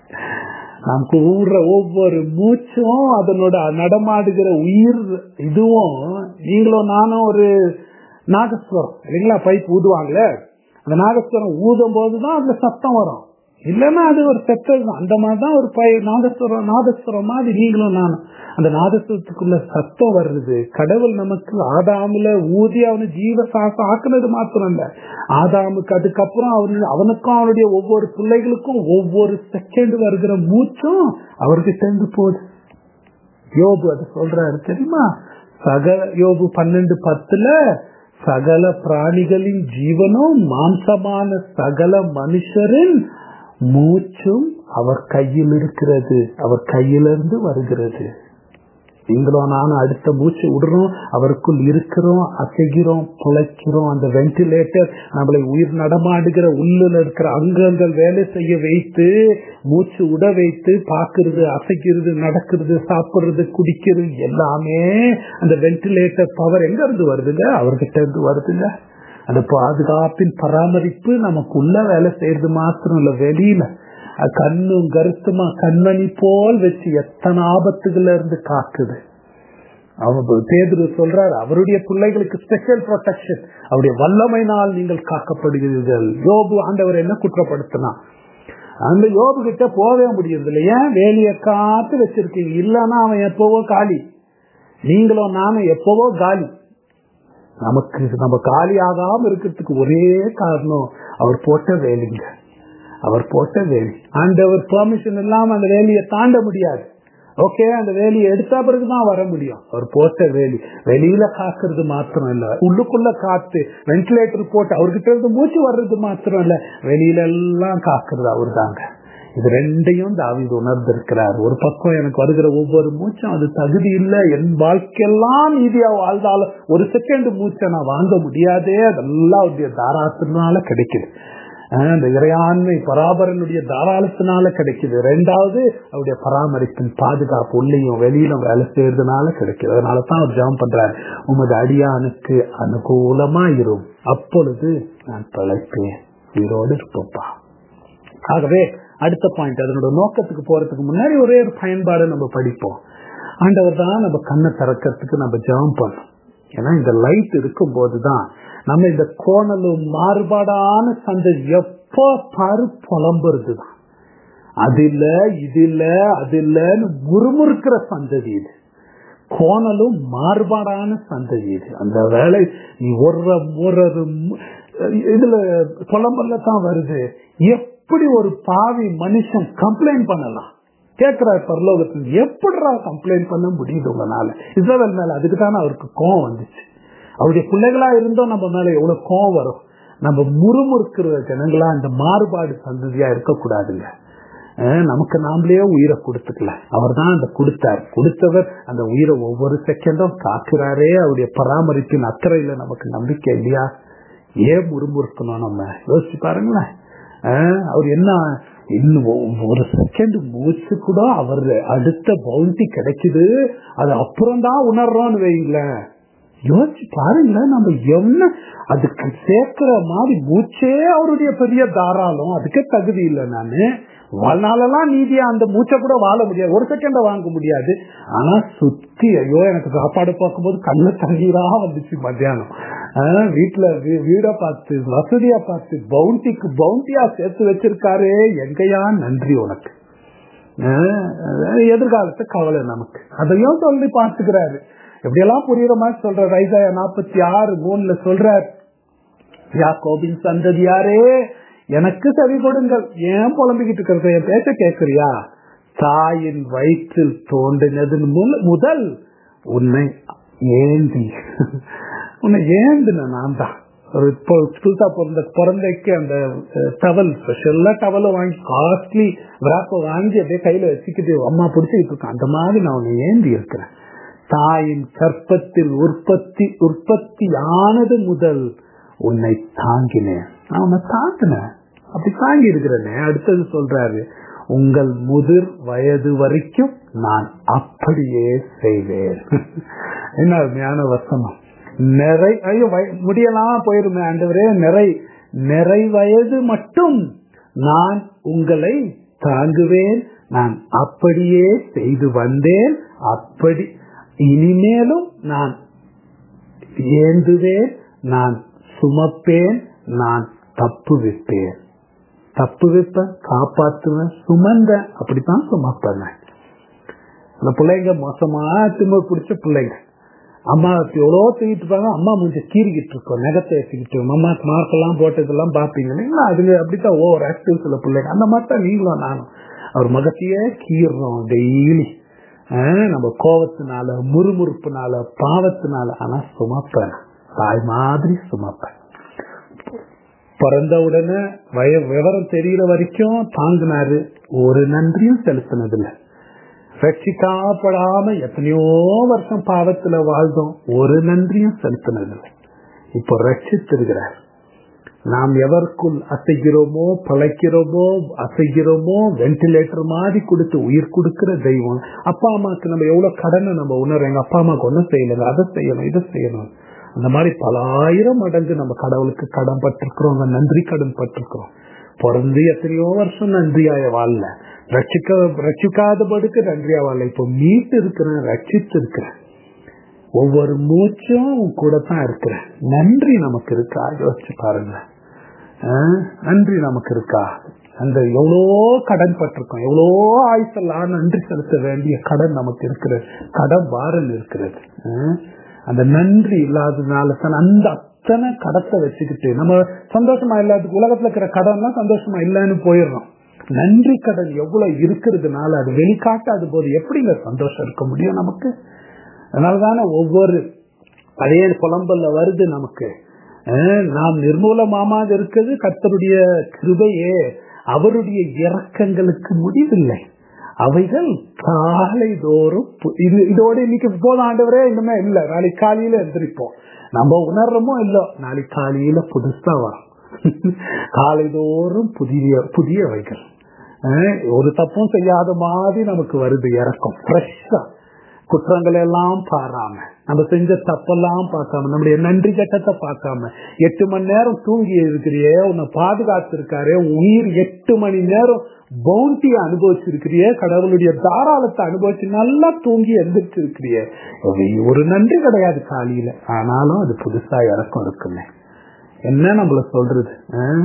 நாம் கூடுற ஒவ்வொரு மூச்சும் அதனோட நடமாடுகிற உயிர் இதுவும் நீங்களும் நானும் ஒரு நாகஸ்வரம் இல்லைங்களா பைப் ஊதுவாங்களே அந்த நாகஸ்வரம் ஊதும் போதுதான் அதுல சத்தம் வரும் இல்லைன்னா அது ஒரு செட்டல் தான் அந்த மாதிரிதான் ஒரு பை நாதஸ்வரம் நாதஸ்வரம் மாதிரி நீங்களும் நானும் அந்த நாதஸ்வரத்துக்குள்ள சத்தம் வருது கடவுள் நமக்கு ஆதாமுல ஊதி அவனு ஜீவ சாசம் ஆக்குனது மாத்திரம் இல்ல ஆதாமுக்கு அதுக்கப்புறம் அவனு அவனுக்கும் அவனுடைய ஒவ்வொரு பிள்ளைகளுக்கும் ஒவ்வொரு செகண்ட் வருகிற மூச்சும் அவர்கிட்ட இருந்து போகுது யோபு அது சொல்றாரு தெரியுமா சகல யோபு பன்னெண்டு பத்துல சகல பிராணிகளின் ஜீவனும் மாம்சமான சகல மனுஷரின் மூச்சும் அவர் கையில் இருக்கிறது அவர் கையிலிருந்து வருகிறது நீங்களும் நானும் அடுத்த மூச்சு விடுறோம் அவருக்குள் இருக்கிறோம் அசைகிறோம் பிழைக்கிறோம் அந்த வென்டிலேட்டர் நம்மளை உயிர் நடமாடுகிற உள்ளுல இருக்கிற அங்கங்கள் வேலை செய்ய வைத்து மூச்சு உட வைத்து பாக்குறது அசைக்கிறது நடக்கிறது சாப்பிடுறது குடிக்கிறது எல்லாமே அந்த வென்டிலேட்டர் பவர் எங்க இருந்து வருதுங்க அவர்கிட்ட இருந்து வருதுங்க அந்த பாதுகாப்பின் பராமரிப்பு நமக்கு உள்ள வேலை செய்யறது மாத்திரம் இல்ல வெளியில கண்ணும் கருத்துமா கண்மணி போல் வச்சு எத்தனை ஆபத்துகள்ல இருந்து காக்குது அவர் பேதுரு சொல்றாரு அவருடைய பிள்ளைகளுக்கு ஸ்பெஷல் ப்ரொடெக்ஷன் அவருடைய வல்லமைனால் நீங்கள் காக்கப்படுகிறீர்கள் யோபு ஆண்டவர் என்ன குற்றப்படுத்தினா அந்த யோபு கிட்ட போவே முடியறது இல்லை ஏன் வேலிய காத்து வச்சிருக்கீங்க இல்லன்னா அவன் எப்பவோ காலி நீங்களும் நானும் எப்பவோ காலி நமக்கு நம்ம காலி ஆகாம இருக்கிறதுக்கு ஒரே காரணம் அவர் போட்ட வேலிங்க அவர் போட்ட வேலி ஆண்டவர் பெர்மிஷன் இல்லாம அந்த வேலியை தாண்ட முடியாது ஓகே அந்த வேலியை எடுத்த பிறகுதான் வர முடியும் அவர் போட்ட வேலி வெளியில காக்குறது மாத்திரம் இல்ல உள்ளுக்குள்ள காத்து வென்டிலேட்டர் போட்டு அவர்கிட்ட இருந்து மூச்சு வர்றது மாத்திரம் இல்ல வெளியில எல்லாம் காக்குறது அவர் தாங்க இது ரெண்டையும் தாவிது உணர்ந்திருக்கிறார் ஒரு பக்கம் எனக்கு வருகிற ஒவ்வொரு மூச்சும் அது தகுதி இல்லை என் வாழ்க்கையெல்லாம் நீதியா வாழ்ந்தாலும் ஒரு செகண்ட் மூச்சை நான் வாங்க முடியாதே அதெல்லாம் அவருடைய தாராத்தினால கிடைக்குது ஆஹ் இந்த இறையாண்மை பராபரனுடைய தாராளத்தினால கிடைக்குது ரெண்டாவது அவருடைய பராமரிப்பின் பாதுகாப்பு உள்ளேயும் வெளியிலும் வேலை செய்யறதுனால கிடைக்குது அதனாலதான் அவர் ஜெபம் பண்றாரு உமது அடியானுக்கு அனுகூலமா இரும் அப்பொழுது நான் பிழைப்பேன் உயிரோடு இருப்போம்ப்பா ஆகவே அடுத்த பாயிண்ட் அதனோட நோக்கத்துக்கு போறதுக்கு முன்னாடி ஒரே ஒரு பயன்பாடு நம்ம படிப்போம் ஆண்டவர் தான் நம்ம கண்ணை திறக்கிறதுக்கு நம்ம ஜெபம் பண்ணோம் ஏன்னா இந்த லைட் இருக்கும் போதுதான் நம்ம இந்த கோணலும் மாறுபாடான சந்தை எப்போ பாரு புலம்புறது தான் அது இல்ல இது இல்ல அது இல்லன்னு முறுமுறுக்கிற சந்ததி இது கோணலும் மாறுபாடான சந்ததி இது அந்த வேலை நீ ஒரு ஒரு இதுல புலம்பல்ல தான் வருது எப்படி ஒரு பாவி மனுஷன் கம்ப்ளைண்ட் பண்ணலாம் கேட்கிறார் பரலோகத்தில் எப்படிடா கம்ப்ளைண்ட் பண்ண முடியுது உங்களால இஸ்ரேல் மேல அதுக்கு தானே அவருக்கு கோவம் வந்துச்சு அவருடைய பிள்ளைகளா இருந்தோம் நம்ம மேல எவ்வளவு கோவம் வரும் நம்ம முறுமுறுக்கிற ஜனங்களா இந்த மாறுபாடு சந்ததியா இருக்கக்கூடாதுங்க நமக்கு நாமளே உயிரை கொடுத்துக்கல அவர் தான் அந்த கொடுத்தார் கொடுத்தவர் அந்த உயிரை ஒவ்வொரு செகண்டும் காக்குறாரே அவருடைய பராமரிப்பின் அக்கறையில நமக்கு நம்பிக்கை இல்லையா ஏன் முறுமுறுக்கணும் நம்ம யோசிச்சு பாருங்களேன் அவர் என்ன இன்னும் ஒரு செகண்ட் மூச்சு கூட அவர் அடுத்த பவுண்டி கிடைக்குது அது அப்புறம் தான் உணர்றோம்னு வைங்களேன் யோசிச்சு பாருங்களேன் நம்ம என்ன அதுக்கு சேர்க்கிற மாதிரி மூச்சே அவருடைய பெரிய தாராளம் அதுக்கே தகுதி இல்லை நானு வாழ்நாளெல்லாம் நீதியா அந்த மூச்சை கூட வாழ முடியாது ஒரு செகண்ட வாங்க முடியாது ஆனா சுத்தி ஐயோ எனக்கு சாப்பாடு பார்க்கும்போது கண்ணு தண்ணீரா வந்துச்சு மத்தியானம் வீட்டுல வீட பார்த்து வசதியா பார்த்து பவுண்டிக்கு பவுண்டியா சேர்த்து வச்சிருக்காரு எங்கயா நன்றி உனக்கு எதிர்காலத்து கவலை நமக்கு அதையும் சொல்லி பார்த்துக்கிறாரு எப்படியெல்லாம் புரியுற மாதிரி சொல்ற ரைசாயா நாற்பத்தி ஆறு மூணுல சொல்றார் யாக்கோபின் சந்ததியாரே எனக்கு செவி கொடுங்கள் ஏன் புலம்பிக்கிட்டு இருக்கிறத என் பேச்ச கேட்கறியா தாயின் வயிற்றில் தோன்றினது முதல் உன்னை ஏந்தி உன்னை ஏந்தின நான் தான் ஒரு புதுசா பிறந்த பிறந்தைக்கு அந்த டவல் ஸ்பெஷல்லா டவலை வாங்கி காஸ்ட்லி விராப்ப வாங்கி அப்படியே கையில வச்சுக்கிட்டு அம்மா பிடிச்சிக்கிட்டு இருக்கேன் அந்த மாதிரி நான் உன்னை ஏந்தி இருக்கிறேன் தாயின் கற்பத்தில் உற்பத்தி உற்பத்தி ஆனது முதல் உன்னை தாங்கினேன் நான் உன்னை தாங்கினேன் அப்படி தாங்கி இருக்கிறேனே அடுத்தது சொல்றாரு உங்கள் முதிர் வயது வரைக்கும் நான் அப்படியே செய்வேன் என்ன அருமையான வசனம் நிறை ஐயோ முடியலாம் போயிருமே ஆண்டவரே நிறை நிறை வயது மட்டும் நான் உங்களை தாங்குவேன் நான் அப்படியே செய்து வந்தேன் அப்படி இனிமேலும் நான் ஏந்துவேன் நான் சுமப்பேன் நான் தப்பு விற்பேன் தப்பு விற்பேன் காப்பாற்றுவேன் சுமந்த அப்படித்தான் சுமப்பேன் அந்த பிள்ளைங்க மோசமா திமுக பிடிச்ச பிள்ளைங்க அம்மா எவ்வளோ தூக்கிட்டு இருப்பாங்க அம்மா முடிஞ்ச கீறிக்கிட்டு இருக்கோம் நகத்தை வச்சுக்கிட்டு அம்மா மார்க்கெல்லாம் போட்டதெல்லாம் பார்ப்பீங்க இல்லைங்களா அதுங்க அப்படித்தான் ஓவர் ஆக்டிவ் சில பிள்ளைங்க அந்த மாதிரி தான் நீங்களும் நானும் அவர் மகத்தையே கீறுறோம் டெய்லி நம்ம கோவத்தினால முறுமுறுப்புனால பாவத்தினால ஆனா சுமப்பேன் தாய் மாதிரி சுமப்பேன் பிறந்த உடனே வய விவரம் தெரியற வரைக்கும் தாங்கினாரு ஒரு நன்றியும் செலுத்தினதில்லை ரட்சிக்காப்படாம எத்தனையோ வருஷம் பாவத்துல வாழ்ந்தோம் ஒரு நன்றியும் செலுத்தினதில்லை இப்போ ரட்சித்திருக்கிறார் நாம் எவருக்குள் அசைகிறோமோ பழைக்கிறோமோ அசைகிறோமோ வென்டிலேட்டர் மாதிரி கொடுத்து உயிர் கொடுக்கிற தெய்வம் அப்பா அம்மாவுக்கு நம்ம எவ்வளவு கடனை நம்ம உணர்றோம் எங்க அப்பா அம்மாவுக்கு ஒன்றும் செய்யல அதை செய்யணும் இதை செய்யணும் அந்த மாதிரி பல ஆயிரம் மடங்கு நம்ம கடவுளுக்கு கடன் பட்டிருக்கிறோம் நன்றி கடன் பட்டிருக்கிறோம் பிறந்து எத்தனையோ வருஷம் நன்றியாய வாழல ரட்சிக்க ரட்சிக்காதபடுக்கு நன்றியா வாழல இப்போ மீட்டு இருக்கிறேன் ரட்சித்து இருக்கிறேன் ஒவ்வொரு மூச்சும் உன் கூட தான் இருக்கிறேன் நன்றி நமக்கு இருக்கா யோசிச்சு பாருங்க நன்றி நமக்கு இருக்கா அந்த எவ்வளோ கடன் பட்டிருக்கோம் எவ்வளோ ஆயுசெல்லாம் நன்றி செலுத்த வேண்டிய கடன் நமக்கு இருக்கிறது கடன் வாரல் இருக்கிறது அந்த நன்றி இல்லாததுனால தான் அந்த அத்தனை கடத்தை வச்சுக்கிட்டு நம்ம சந்தோஷமா இல்லாத உலகத்துல இருக்கிற கடன்லாம் சந்தோஷமா இல்லைன்னு போயிடுறோம் நன்றி கடன் எவ்வளவு இருக்கிறதுனால அது வெளிக்காட்டாது போது எப்படிங்க சந்தோஷம் இருக்க முடியும் நமக்கு அதனாலதானே ஒவ்வொரு அதே புலம்பல்ல வருது நமக்கு நாம் நிர்மூலமாமாத இருக்கிறது கர்த்தருடைய கிருபையே அவருடைய இறக்கங்களுக்கு முடிவில்லை அவைகள் காலை தோறும் இது இதோட இன்னைக்கு போதும் ஆண்டவரே இன்னுமே இல்ல நாளைக்கு காலையில எந்திரிப்போம் நம்ம உணர்றோமோ இல்ல நாளைக்கு காலையில புதுசா வரும் காலைதோறும் புதிய புதியவைகள் அஹ் ஒரு தப்பும் செய்யாத மாதிரி நமக்கு வருது இறக்கம் ஃப்ரெஷ்ஷா குற்றங்கள் எல்லாம் பாராம நம்ம செஞ்ச தப்பெல்லாம் பார்க்காம நம்முடைய நன்றி கட்டத்தை பார்க்காம எட்டு மணி நேரம் தூங்கி இருக்கிறியே உன்னை பாதுகாத்திருக்காரு உன் உயிர் எட்டு மணி நேரம் பவுண்டியை அனுபவிச்சிருக்கிறியே கடவுளுடைய தாராளத்தை அனுபவிச்சு நல்லா தூங்கி எந்திரிச்சிருக்கிறியே ஒரு நன்றி கிடையாது காலையில ஆனாலும் அது புதுசா இறக்கம் இருக்குமே என்ன நம்மள சொல்றது ஆஹ்?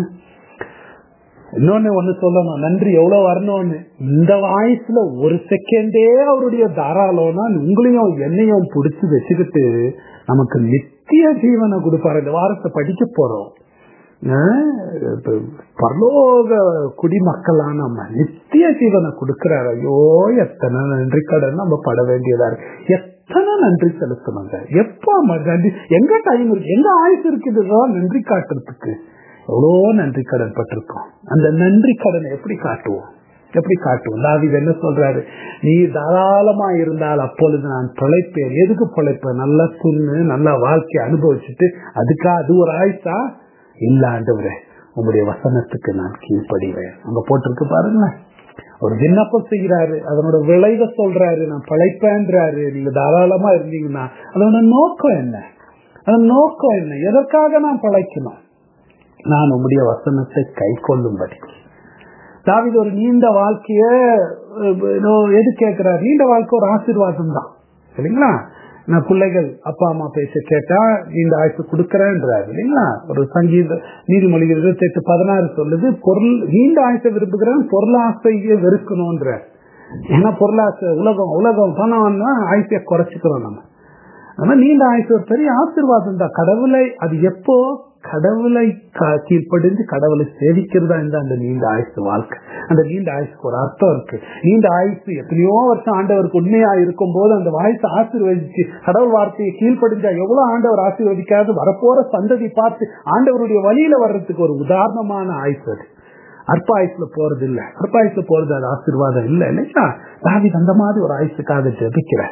இன்னொன்னு ஒண்ணு சொல்லணும் நன்றி எவ்வளவு வரணும்னு இந்த வயசுல ஒரு செகண்டே அவருடைய தாராளம்னா உங்களையும் என்னையும் பிடிச்சு வச்சுக்கிட்டு நமக்கு நித்திய ஜீவனை கொடுப்பாரு இந்த வாரத்தை படிக்க போறோம் ஆஹ் இப்ப பரலோக குடிமக்களா நம்ம நித்திய ஜீவனை கொடுக்கிறார் ஐயோ எத்தனை நன்றி கடன் நம்ம பட வேண்டியதா இருக்கு எத்தனை நன்றி செலுத்தணுங்க எப்போ ம- நன்றி எங்க டைம் இருக்கு எங்க ஆயுசு இருக்குதுதோ நன்றி காட்டுறதுக்கு எவ்வளோ நன்றி கடன் பட்டிருக்கோம் அந்த நன்றி கடனை எப்படி காட்டுவோம் எப்படி காட்டுவோம் தாவிது என்ன சொல்றாரு நீ தாராளமா இருந்தால் அப்பொழுது நான் பிழைப்பேன் எதுக்கு பிழைப்பேன் நல்லா துண்ணு நல்லா வாழ்க்கையை அனுபவிச்சுட்டு அதுக்கா அது ஒரு ஆயுசா இல்ல ஆண்டவரே உங்களுடைய வசனத்துக்கு நான் கீழ்ப்படிவேன் அங்க போட்டிருக்கு பாருங்களேன் ஒரு விண்ணப்பம் செய்கிறாரு அதனோட விளைவை சொல்றாரு நான் பிழைப்பேன்றாரு நீங்க தாராளமா இருந்தீங்கன்னா அதோட நோக்கம் என்ன அதன் நோக்கம் என்ன எதற்காக நான் பிழைக்கணும் நான் உம்முடைய வசனத்தை கை கொள்ளும்படி தாவிது ஒரு நீண்ட வாழ்க்கைய அஹ், ஏதோ எது கேட்கிறார் நீண்ட வாழ்க்கை ஒரு ஆசீர்வாதம் தான் சரிங்களா நான் பிள்ளைகள் அப்பா அம்மா பேச கேட்டா நீண்ட ஆயுசு கொடுக்கறேன்றாரு இல்லைங்களா ஒரு சங்கீத நீதிமொழிகள் இருபத்தி எட்டு பதினாறு சொல்லுது பொருள் நீண்ட ஆயுசை விரும்புகிறேன் பொருளாசையை வெறுக்கணும்ன்ற ஏன்னா பொருளாசை உலகம் உலகம் பணம்னா ஆயுசையை குறைச்சிக்கிறோம் நம்ம ஆனா நீண்ட ஆயுசு ஒரு பெரிய ஆசீர்வாதம் தான் கடவுளை அது எப்போ கடவுளை க- கீழ்ப்படிஞ்சு கடவுளை சேவிக்கிறதா இந்த அந்த நீண்ட ஆயுசு வாழ்க்கை அந்த நீண்ட ஆயுசுக்கு ஒரு அர்த்தம் இருக்கு நீண்ட ஆயுசு எத்தனையோ வருஷம் ஆண்டவருக்கு உண்மையா இருக்கும் போது அந்த வாய்ஸ் ஆசீர்வதிச்சு கடவுள் வார்த்தையை கீழ்ப்படிஞ்சா எவ்வளவு ஆண்டவர் ஆசீர்வதிக்காது வரப்போற சந்ததி பார்த்து ஆண்டவருடைய வழியில வர்றதுக்கு ஒரு உதாரணமான ஆயுசு அது அற்ப ஆயுசுல போறது இல்ல அற்ப ஆயுசுல போறது அது ஆசீர்வாதம் இல்ல இல்லைங்களா தாவித் அந்த மாதிரி ஒரு ஆயுசுக்காக ஜெபிக்கிறேன்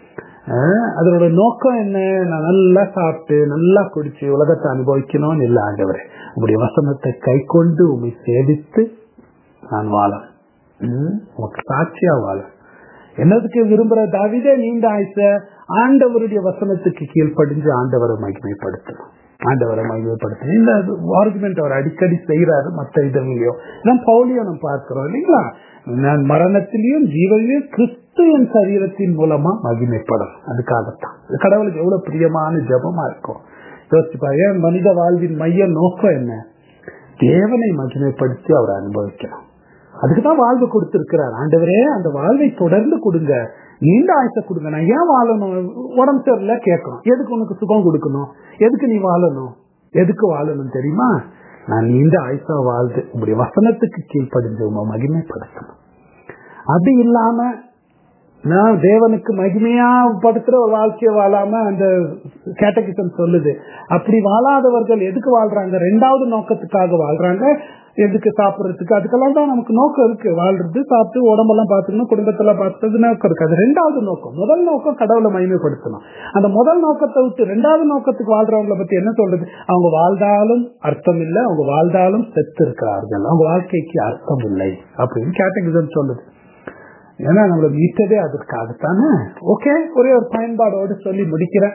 ஆஹ் அதனோட நோக்கம் என்ன நான் நல்லா சாப்பிட்டு நல்லா குடிச்சு உலகத்தை அனுபவிக்கணும்னு இல்ல ஆண்டவரே உங்களுடைய வசனத்தை கை கொண்டு உண்மை சேவித்து நான் வாழ உனக்கு சாட்சியா வாழ என்னதுக்கு விரும்புற தாவிதே நீண்ட ஆயுச ஆண்டவருடைய வசனத்துக்கு கீழ்ப்படிஞ்சு ஆண்டவரை மகிமைப்படுத்தணும் ஆண்டவரை மகிமைப்படுத்தணும் இந்த ஆர்குமெண்ட் அவர் அடிக்கடி செய்யறாரு மற்ற இதுலயும் இதான் பவுலியும் நம்ம பார்க்கிறோம் இல்லைங்களா நான் மரணத்திலையும் ஜீவனிலையும் கிறிஸ்து என் சரீரத்தின் மூலமா மகிமைப்படும் அதுக்காகத்தான் இது கடவுளுக்கு எவ்வளவு பிரியமான ஜபமா இருக்கும் யோசிச்சு பாருங்க மனித வாழ்வின் மைய நோக்கம் என்ன தேவனை மகிமைப்படுத்தி அவரை அனுபவிக்கணும் அதுக்குதான் வாழ்வு கொடுத்திருக்கிறார் ஆண்டவரே அந்த வாழ்வை தொடர்ந்து கொடுங்க நீண்ட ஆயுசை கொடுங்க நான் ஏன் வாழணும் உடம்பு சரியில்ல கேட்கணும் எதுக்கு உனக்கு சுகம் கொடுக்கணும் எதுக்கு நீ வாழணும் எதுக்கு வாழணும் தெரியுமா நான் நீண்ட ஆயுசா வாழ்ந்து உங்களுடைய வசனத்துக்கு கீழ்ப்படிஞ்சு உங்க மகிமைப்படுத்தணும் அது இல்லாம நான் தேவனுக்கு மகிமையா படுத்துற ஒரு வாழ்க்கையை வாழாம அந்த கேட்டகிசம் சொல்லுது அப்படி வாழாதவர்கள் எதுக்கு வாழ்றாங்க ரெண்டாவது நோக்கத்துக்காக வாழ்றாங்க எதுக்கு சாப்பிடுறதுக்கு அதுக்கெல்லாம் தான் நமக்கு நோக்கம் இருக்கு வாழ்றது சாப்பிட்டு உடம்பெல்லாம் பார்த்துக்கணும் குடும்பத்தெல்லாம் பார்த்துக்கிறது நோக்கம் இருக்கு அது ரெண்டாவது நோக்கம் முதல் நோக்கம் கடவுளை மகிமைப்படுத்தணும் அந்த முதல் நோக்கத்தை விட்டு ரெண்டாவது நோக்கத்துக்கு வாழ்றவங்களை பத்தி என்ன சொல்றது அவங்க வாழ்ந்தாலும் அர்த்தம் இல்லை அவங்க வாழ்ந்தாலும் செத்து இருக்கிறார்கள் அவங்க வாழ்க்கைக்கு அர்த்தம் இல்லை அப்படின்னு கேட்டகிசம் சொல்லுது ஏன்னா நம்மளை மீட்டதே அதற்காகத்தானே ஓகே ஒரே ஒரு பயன்பாடோடு சொல்லி முடிக்கிறேன்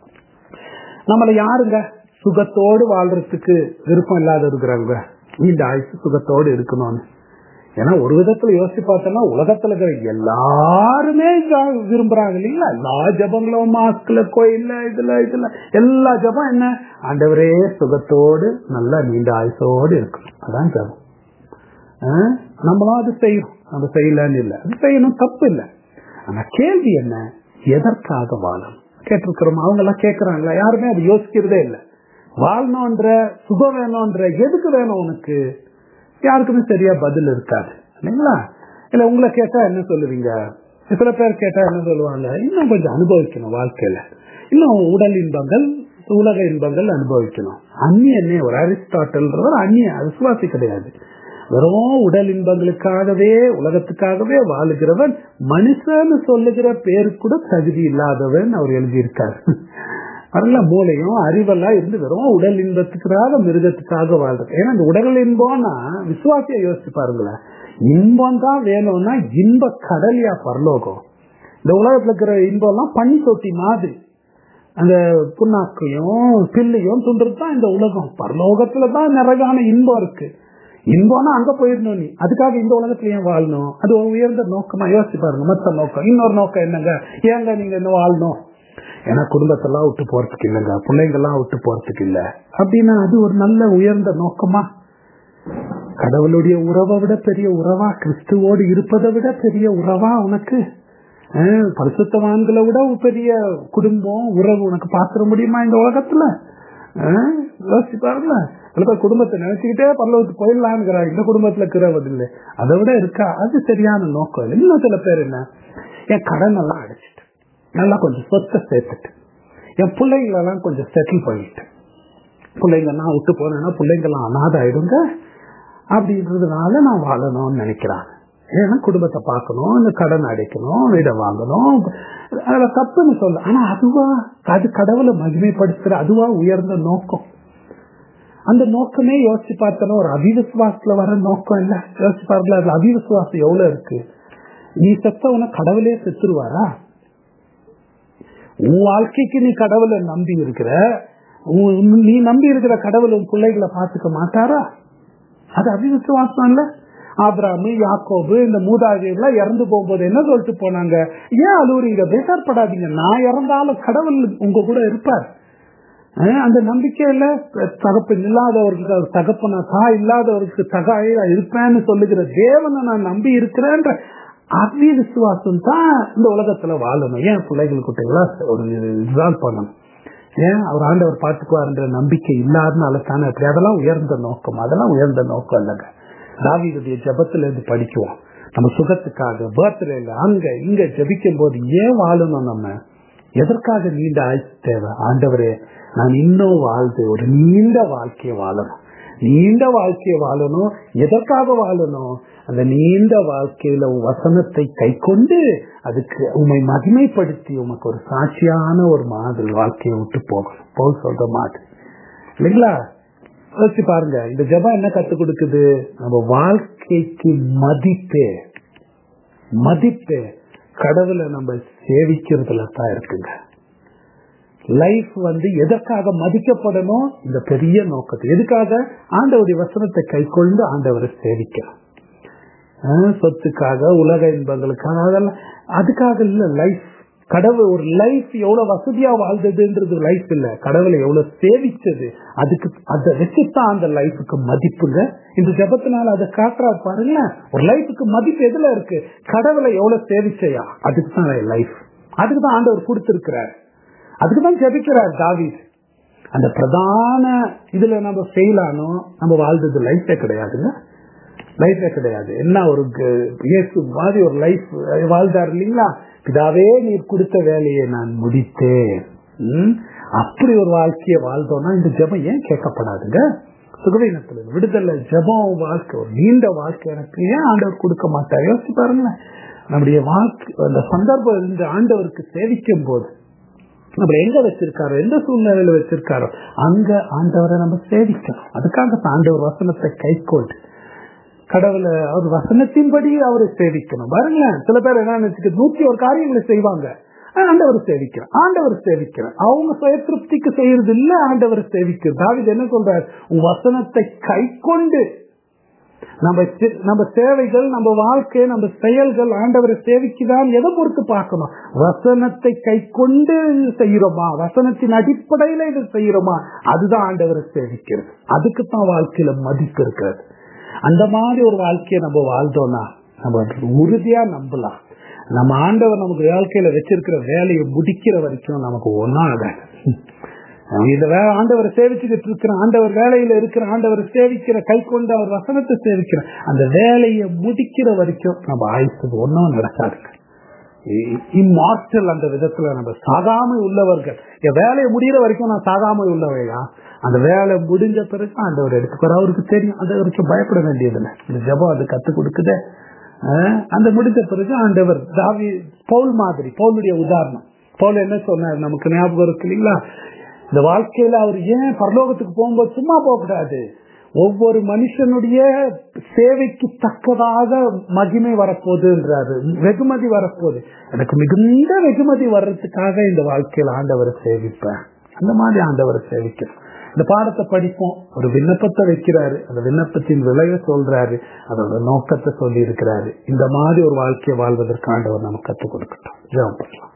நம்மள யாருங்க சுகத்தோடு வாழ்றதுக்கு விருப்பம் இல்லாத இருக்கிறவங்க இந்த ஆயுசு சுகத்தோடு இருக்கணும்னு ஏன்னா ஒரு விதத்துல யோசிச்சு பார்த்தோம்னா உலகத்துல இருக்கிற எல்லாருமே ஜா- விரும்புறாங்க இல்லைங்களா எல்லா ஜபங்களும் மாஸ்க்ல கோயில்ல இதுல இதுல எல்லா ஜபம் என்ன ஆண்டவரே சுகத்தோடு நல்லா நீண்ட ஆயுசோடு இருக்கணும் அதான் ஜபம் ஆஹ் நம்மளும் அது செய்யணும் நம்ம செய்யலன்னு இல்லை அது செய்யணும் தப்பு இல்லை ஆனா கேள்வி என்ன எதற்காக வாழணும் கேட்டிருக்கிறோம் அவங்க எல்லாம் கேட்கறாங்களா யாருமே அது யோசிக்கிறதே இல்லை வாழணும்ன்ற சுகம் வேணும்ன்ற எதுக்கு வேணும் உனக்கு யாருக்குமே சரியா பதில் இருக்காது இல்லைங்களா இல்ல உங்களை கேட்டா என்ன சொல்லுவீங்க சில பேர் கேட்டா என்ன சொல்லுவாங்க இன்னும் கொஞ்சம் அனுபவிக்கணும் வாழ்க்கையில இன்னும் உடல் இன்பங்கள் உலக இன்பங்கள் அனுபவிக்கணும் அந்நியனே ஒரு அரிஸ்டாட்டல்ன்றவர் அந்நிய விசுவாசி கிடையாது வெறும் உடல் இன்பங்களுக்காகவே உலகத்துக்காகவே வாழுகிறவன் மனுஷன்னு சொல்லுகிற பேரு கூட தகுதி இல்லாதவன் அவர் எழுதியிருக்காரு வரல மூளையும் அறிவெல்லாம் இருந்து வெறும் உடல் இன்பத்துக்காக மிருகத்துக்காக வாழ்றது ஏன்னா இந்த உடல் இன்பம்னா விசுவாசிய யோசிச்சு பாருங்களேன் இன்பம் தான் வேணும்னா இன்ப கடலியா பரலோகம் இந்த உலகத்துல இருக்கிற இன்பம் எல்லாம் பனி தொட்டி மாதிரி அந்த புண்ணாக்கையும் பில்லையும் துண்டுறது தான் இந்த உலகம் பரலோகத்துல தான் நிறகான இன்பம் இருக்கு இன்பம்னா அங்க போயிடணும் நீ அதுக்காக இந்த உலகத்துல ஏன் வாழணும் அது ஒரு உயர்ந்த நோக்கமா யோசிச்சு பாருங்க மொத்த நோக்கம் இன்னொரு நோக்கம் என்னங்க ஏங்க நீங்க என்ன வாழணும் ஏன்னா குடும்பத்தெல்லாம் விட்டு போறதுக்கு இல்லைங்க பிள்ளைங்கெல்லாம் விட்டு போறதுக்கு இல்ல அப்படின்னா அது ஒரு நல்ல உயர்ந்த நோக்கமா கடவுளுடைய உறவை விட பெரிய உறவா கிறிஸ்துவோடு இருப்பதை விட பெரிய உறவா உனக்கு அஹ், பரிசுத்தவான்களை விட பெரிய குடும்பம் உறவு உனக்கு பாத்திர முடியுமா இந்த உலகத்துல அஹ், யோசிச்சு பாருங்க சில பேர் குடும்பத்தை நினைச்சுக்கிட்டே பரலோகத்துக்கு போயிடலாம்ங்கிறாங்க இந்த குடும்பத்துல இருக்கிறவது இல்லை அதை விட இருக்கா அது சரியான நோக்கம் இல்லை இன்னும் சில பேர் என்ன என் கடன் எல்லாம் அடைச்சிட்டு நல்லா கொஞ்சம் சொத்தை சேர்த்துட்டு என் பிள்ளைங்களெல்லாம் கொஞ்சம் செட்டில் பண்ணிட்டு பிள்ளைங்க நான் விட்டு போனேன்னா பிள்ளைங்கெல்லாம் அனாதை ஆயிடுங்க அப்படின்றதுனால நான் வாழணும்னு நினைக்கிறாங்க ஏன்னா குடும்பத்தை பார்க்கணும் இந்த கடன் அடைக்கணும் வீடை வாங்கணும் அதுல தப்புன்னு சொல்ல ஆனா அதுவா அது கடவுளை மகிமைப்படுத்துற அதுவா உயர்ந்த நோக்கம் அந்த நோக்கமே யோசிச்சு பார்த்தோன்னா ஒரு அபிவிசுவாசத்துல வர நோக்கம் இல்ல யோசிச்சு பாருங்களா அதுல அபிவிசுவாசம் எவ்வளவு இருக்கு நீ செத்தவன கடவுளே செத்துருவாரா உன் வாழ்க்கைக்கு நீ கடவுளை நம்பி இருக்கிற உன் நீ நம்பி இருக்கிற கடவுள் உன் பிள்ளைகளை பார்த்துக்க மாட்டாரா அது அபிவிசுவாசம் இல்ல ஆப்ராமு யாக்கோபு இந்த மூதாதையெல்லாம் இறந்து போகும்போது என்ன சொல்லிட்டு போனாங்க ஏன் அழுவுறீங்க பேசார்படாதீங்க நான் இறந்தாலும் கடவுள் உங்க கூட இருப்பார் அஹ் அந்த நம்பிக்கையில தகப்பன் இல்லாதவருக்கு தகப்பனா தாய் இல்லாதவருக்கு தகாயா இருப்பேன்னு சொல்லுகிற தேவனை நான் நம்பி இருக்கிறேன்ற அதி விசுவாசம் தான் இந்த உலகத்துல வாழணும் ஏன் பிள்ளைகள் குட்டைகளா ஒரு இதுதான் பண்ணணும் ஏன் அவர் ஆண்டவர் பார்த்துக்குவார்ன்ற நம்பிக்கை இல்லாதனால தானே அப்படி அதெல்லாம் உயர்ந்த நோக்கம் அதெல்லாம் உயர்ந்த நோக்கம் இல்லைங்க தாவீதுடைய ஜபத்துல இருந்து படிக்குவோம் நம்ம சுகத்துக்காக பர்த்டேல அங்க இங்க ஜபிக்கும் போது ஏன் வாழணும் நம்ம எதற்காக நீண்ட ஆயுசு தேவை ஆண்டவரே நான் இன்னும் வாழ்ந்து ஒரு நீண்ட வாழ்க்கையை வாழணும் நீண்ட வாழ்க்கையை வாழணும் எதற்காக வாழணும் அந்த நீண்ட வாழ்க்கையில உன் வசனத்தை கை கொண்டு அதுக்கு உண்மை மகிமைப்படுத்தி உமக்கு ஒரு சாட்சியான ஒரு மாதிரி வாழ்க்கையை விட்டு போகணும் போல் சொல்ற மாதிரி இல்லைங்களா யோசிச்சு பாருங்க இந்த ஜபம் என்ன கத்து கொடுக்குது நம்ம வாழ்க்கைக்கு மதிப்பே மதிப்பே கடவுளை நம்ம சேவிக்கிறதுல தான் இருக்குங்க லைஃப் வந்து எதற்காக மதிக்கப்படணும் இந்த பெரிய நோக்கத்தை எதுக்காக ஆண்டவருடைய வசனத்தை கை கொண்டு ஆண்டவரை சேவிக்கணும் ஆஹ் சொத்துக்காக உலக இன்பங்களுக்காக அதெல்லாம் அதுக்காக இல்ல லைஃப் கடவுள் ஒரு லைஃப் எவ்வளவு வசதியா வாழ்ந்ததுன்றது லைஃப் இல்ல கடவுளை எவ்வளவு சேவிச்சது அதுக்கு அதை வச்சுதான் அந்த லைஃபுக்கு மதிப்புங்க இந்த ஜபத்தினால அதை காட்டுறாரு பாருங்க ஒரு லைஃபுக்கு மதிப்பு எதுல இருக்கு கடவுளை எவ்வளவு சேவிச்சையா அதுக்கு தான் லைஃப் அதுக்கு தான் ஆண்டவர் கொடுத்திருக்கிறார் அதுக்கு தான் ஜபிக்கிறார் தாவீத் அந்த பிரதான இதுல நம்ம ஃபெயில் ஆனோம் நம்ம வாழ்ந்தது லைஃபே கிடையாதுங்க லைஃபே கிடையாது என்ன ஒரு இயேசு மாதிரி ஒரு லைஃப் வாழ்ந்தார் இல்லைங்களா பிதாவே நீர் கொடுத்த வேலையை நான் முடித்தேன் ம்? அப்படி ஒரு வாழ்க்கையை வாழ்ந்தோம்னா இந்த ஜெபம் ஏன் கேட்கப்படாதுங்க சுகவீனத்துல விடுதலை ஜெபம் வாழ்க்கை ஒரு நீண்ட வாழ்க்கை எனக்கு ஏன் ஆண்டவர் கொடுக்க மாட்டார் யோசிச்சு பாருங்களேன் நம்முடைய வாழ்க்கை அந்த சந்தர்ப்பம் இருந்து ஆண்டவருக்கு சேவிக்கும் போது நம்ம எங்க வச்சிருக்காரோ எந்த சூழ்நிலையில வச்சிருக்காரோ அங்க ஆண்டவரை நம்ம சேவிக்கணும் அதுக்காக ஆண்டவர் வசனத்தை கைக்கொண்டு கடவுளை அவர் வசனத்தின்படி அவரை சேவிக்கணும் பாருங்களேன் சில பேர் என்ன நினைச்சுட்டு நூத்தி ஒரு காரியங்களை செய்வாங்க ஆண்டவர் சேவிக்கிறேன் ஆண்டவர் சேவிக்கிறேன் அவங்க சுய திருப்திக்கு செய்யறது இல்ல ஆண்டவர் சேவிக்கிறது தாவிது என்ன சொல்றாரு உன் வசனத்தை கை கொண்டு நம்ம சி- நம்ம சேவைகள் நம்ம வாழ்க்கை நம்ம செயல்கள் ஆண்டவரை சேவிக்குதான் எதை பொறுத்து பார்க்கணும் வசனத்தை கை கொண்டு செய்யறோமா வசனத்தின் அடிப்படையில இது செய்யறோமா அதுதான் ஆண்டவரை சேவிக்கிறது அதுக்கு தான் வாழ்க்கையில மதிப்பு இருக்கிறது அந்த மாதிரி ஒரு வாழ்க்கையை நம்ம வாழ்ந்தோம்னா நம்ம உறுதியா நம்பலாம் நம்ம ஆண்டவர் நமக்கு வாழ்க்கையில வச்சிருக்கிற வேலையை முடிக்கிற வரைக்கும் நமக்கு ஒன்னும் ஆகாது நம்ம இந்த வேலை ஆண்டவரை சேவிச்சுக்கிட்டு இருக்கிற ஆண்டவர் வேலையில இருக்கிற ஆண்டவரை சேவிக்கிற கை கொண்டு அவர் வசனத்தை சேவிக்கிற அந்த வேலையை முடிக்கிற வரைக்கும் நம்ம ஆயுசுக்கு ஒன்றும் நடக்காதுங்க இம்மார்டல் அந்த விதத்துல நம்ம சாகாமை உள்ளவர்கள் என் வேலையை முடிகிற வரைக்கும் நான் சாகாமை உள்ளவையா அந்த வேலை முடிஞ்ச பிறகு ஆண்டவர் எடுத்துக்கிறார் அவருக்கு தெரியும் அது வரைக்கும் பயப்பட வேண்டியதில்லை இந்த ஜபம் அது கத்துக் கொடுக்குது அஹ் அந்த முடிஞ்ச பிறகு ஆண்டவர் தாவி பவுல் மாதிரி பவுலுடைய உதாரணம் பவுல் என்ன சொன்னார் நமக்கு ஞாபகம் இருக்கு இல்லைங்களா இந்த வாழ்க்கையில அவர் ஏன் பரலோகத்துக்கு போகும்போது சும்மா போகக்கூடாது ஒவ்வொரு மனுஷனுடைய சேவைக்கு தக்கதாக மகிமை வரப்போகுதுன்றாரு வெகுமதி வரப்போகுது எனக்கு மிகுந்த வெகுமதி வர்றதுக்காக இந்த வாழ்க்கையில் ஆண்டவரை சேவிப்பேன் அந்த மாதிரி ஆண்டவரை சேவிக்கிறேன் இந்த பாடத்தை படிப்போம் ஒரு விண்ணப்பத்தை வைக்கிறாரு அந்த விண்ணப்பத்தின் விளைவை சொல்றாரு அதோட நோக்கத்தை சொல்லி இருக்கிறாரு இந்த மாதிரி ஒரு வாழ்க்கையை வாழ்வதற்கு ஆண்டவர் நமக்கு கற்றுக் கொடுக்கட்டும் ஜெபம் பண்ணலாம்